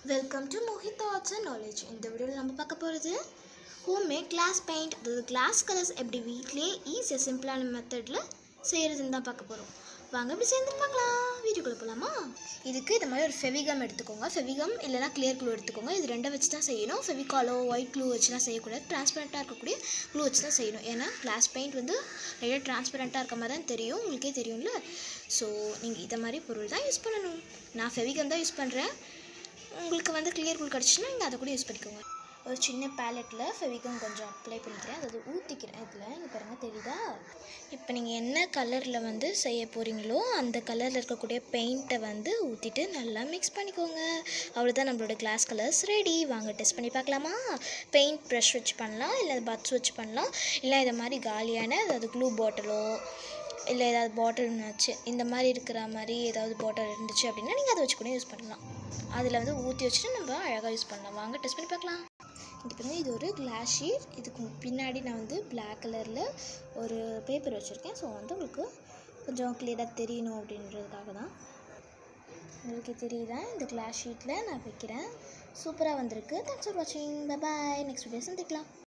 welcome to Mohi thoughts and knowledge இந்த வீடியோவில் நம்ம பார்க்க போகிறது ஹோம்மேட் கிளாஸ் பெயிண்ட் அதாவது கிளாஸ் கலர்ஸ் எப்படி வீட்லேயே ஈஸியாக சிம்பிளான மெத்தடில் செய்கிறதுன்னு தான் பார்க்க போகிறோம் வாங்க இப்படி சேர்ந்து பார்க்கலாம் வீடியோக்குள்ளே போகலாமா இதுக்கு இந்த மாதிரி ஒரு ஃபெவிகம் எடுத்துக்கோங்க ஃபெவிகம் இல்லைனா கிளியர் க்ளூ எடுத்துக்கோங்க இது ரெண்டை வச்சு தான் செய்யணும் ஃபெவிகாலோ ஒயிட் க்ளூ வச்சுலாம் செய்யக்கூடாது டிரான்ஸ்பரண்ட்டாக இருக்கக்கூடிய க்ளூ வச்சு தான் செய்யணும் ஏன்னா கிளாஸ் பெயிண்ட் வந்து நிறைய டிரான்ஸ்பரண்ட்டாக இருக்க மாதிரி தான் தெரியும் உங்களுக்கே தெரியும்ல ஸோ நீங்கள் இதை மாதிரி பொருள் தான் யூஸ் பண்ணணும் நான் ஃபெவிகம் தான் யூஸ் பண்ணுறேன் உங்களுக்கு வந்து கிளியர் குள் கிடச்சுன்னா நீங்கள் அதை கூட யூஸ் பண்ணிக்கோங்க ஒரு சின்ன பேலட்டில் ஃபெவிகம் கொஞ்சம் அப்ளை பண்ணிக்கிறேன் அதாவது ஊற்றிக்கிறேன் இதில் இங்கே பாருங்கள் தெரியுதா இப்போ நீங்கள் என்ன கலரில் வந்து செய்ய போகிறீங்களோ அந்த கலரில் இருக்கக்கூடிய பெயிண்ட்டை வந்து ஊற்றிட்டு நல்லா மிக்ஸ் பண்ணிக்கோங்க அவ்வளோதான் நம்மளோட கிளாஸ் கலர்ஸ் ரெடி வாங்க டெஸ்ட் பண்ணி பார்க்கலாமா பெயிண்ட் ப்ரஷ் வச்சு பண்ணலாம் இல்லை பட்ஸ் வச்சு பண்ணலாம் இல்லை இதை மாதிரி காலியான அதாவது க்ளூ பாட்டிலோ இல்லை ஏதாவது பாட்டில் வச்சு இந்த மாதிரி இருக்கிற மாதிரி ஏதாவது பாட்டில் இருந்துச்சு அப்படின்னா நீங்கள் அதை வச்சு கூட யூஸ் பண்ணலாம் அதில் வந்து ஊற்றி வச்சுட்டு நம்ம அழகாக யூஸ் பண்ணலாம் வாங்க டெஸ்ட் பண்ணி பார்க்கலாம் இது பாருங்க இது ஒரு கிளாஸ் ஷீட் இதுக்கு பின்னாடி நான் வந்து பிளாக் கலரில் ஒரு பேப்பர் வச்சுருக்கேன் ஸோ வந்து உங்களுக்கு கொஞ்சம் கிளியராக தெரியணும் அப்படின்றதுக்காக தான் உங்களுக்கு தெரியுதா இந்த கிளாஸ் ஷீட்டில் நான் வைக்கிறேன் சூப்பராக வந்திருக்கு தேங்க்ஸ் ஃபார் வாட்சிங் பை பாய் நெக்ஸ்ட் வீடியோ சந்திக்கலாம்